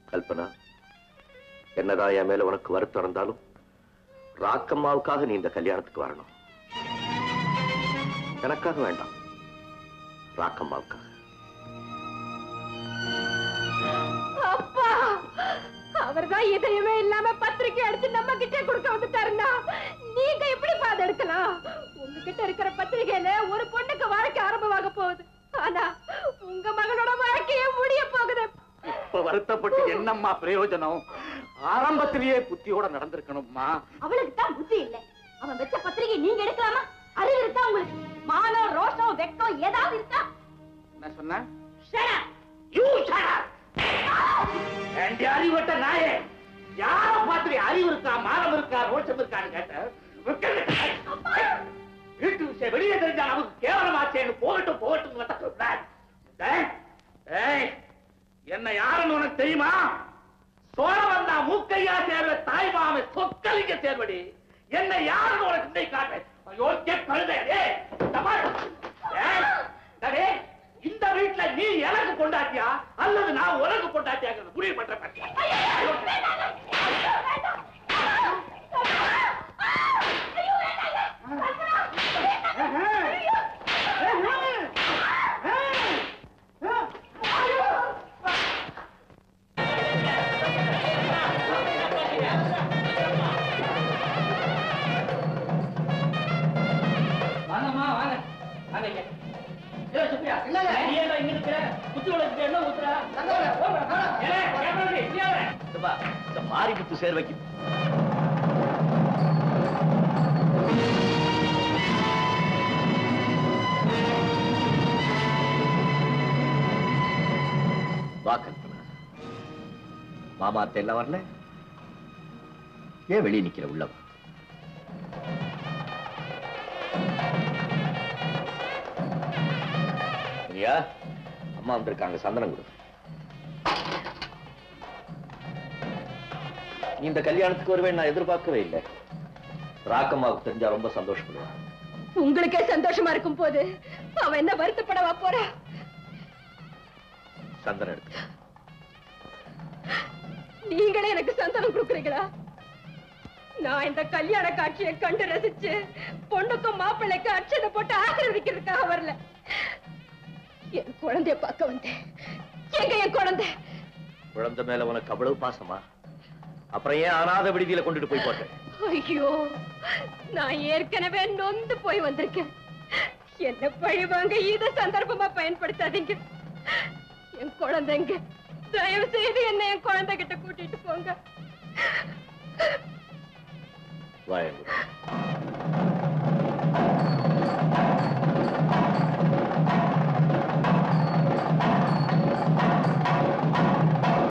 கல்பனா என்னதான் என் மேல உனக்கு வருத்தம் இருந்தாலும் ராக்கம்மாவுக்காக நீ இந்த கல்யாணத்துக்கு வரணும் எனக்காக வேண்டாம் ராக்கம்மாவுக்காக அப்பா அவர்தான் இதயமே இல்லாம பத்திரிக்கை எடுத்து நம்ம கிட்ட கொடுக்க வந்துட்டாருன்னா நீங்க எப்படி பாத எடுக்கலாம் உங்ககிட்ட இருக்கிற பத்திரிகையில ஒரு பொண்ணுக்கு வாழ்க்கை ஆரம்பமாக போகுது ஆனா உங்க மகளோட வாழ்க்கையே முடிய போகுது இப்ப வருத்தப்பட்டு என்னம்மா பிரயோஜனம் ஆரம்பத்திலேயே புத்தியோட நடந்திருக்கணும்மா அவளுக்கு தான் புத்தி இல்ல அவன் வச்ச பத்திரிகை நீங்க எடுக்கலாமா அறிவு இருக்கா உங்களுக்கு மானம் ரோஷம் வெக்கம் ஏதாவது இருக்கா என்ன சொன்ன Shut up! யூ என் அறிவட்ட நாயே யார பார்த்து அறிவு இருக்கா மானம் இருக்கா ரோஷம் இருக்கான்னு கேட்டேன் வீட்டு விஷயம் வெளியே தெரிஞ்சா நமக்கு கேவலமாச்சேன்னு போகட்டும் போகட்டும் என்ன யாருன்னு உனக்கு தெரியுமா சோழ வந்தா மூக்கையா சேர்வ தாய் மாம சொக்கலிங்க சேர்வடி என்ன யாருன்னு உனக்கு இன்னைக்கு காட்டுறேன் யோசிக்க கழுதை டேய், இந்த பாரு. டேய், டேய், இந்த வீட்டுல நீ எனக்கு கொண்டாட்டியா அல்லது நான் உனக்கு கொண்டாட்டியாங்கிறது முடிவு பண்ற பத்தியா வாங்கம்மா வாங்க வாங்க இங்க. ஏ, சுப்ரியா, நீ ஏன்டா இங்க நிக்கிற? குத்து விளக்குக்கு எண்ணெய் ஊத்துறா? ஏலே, கேமராமேன், இங்க வா. இந்த மாரிமுத்து சேர்வைக்கு வா கல்பனா மாமா அத்தை எல்லாம் வரல ஏன் வெளியே நிக்கிற உள்ள வா. பிரியா அம்மா வந்திருக்காங்க சந்தனம் கொடு நீ இந்த கல்யாணத்துக்கு வருவேன் நான் எதிர்பார்க்கவே இல்லை ராக்கம்மாவுக்கு தெரிஞ்சா ரொம்ப சந்தோஷப்படுவேன் உங்களுக்கே சந்தோஷமா இருக்கும் போது அவன் என்ன வருத்தப்படவா போறா சந்தனம் எடுத்து நீங்களே எனக்கு சந்தனம் கொடுக்குறீங்களா நான் இந்த கல்யாண காட்சியை கண்டு ரசிச்சு பொண்ணுக்கும் மாப்பிள்ளைக்கும் அட்சதை போட்டு ஆசீர்வதிக்கிறதுக்காக வரல என் குழந்தைய பார்க்க வந்தேன் எங்க என் குழந்தை குழந்தை மேல உனக்கு அவ்வளவு பாசமா அப்புறம் ஏன் அனாதை விடுதியில கொண்டுட்டு போய் போட்டேன் ஐயோ நான் ஏற்கனவே நொந்து போய் வந்திருக்கேன் என்ன பழி வாங்க இத சந்தர்ப்பமா பயன்படுத்தாதீங்க என் குழந்தைங்க தயவு செய்து என்ன என் குழந்தை கிட்ட கூட்டிட்டு போங்க வாயங்குடு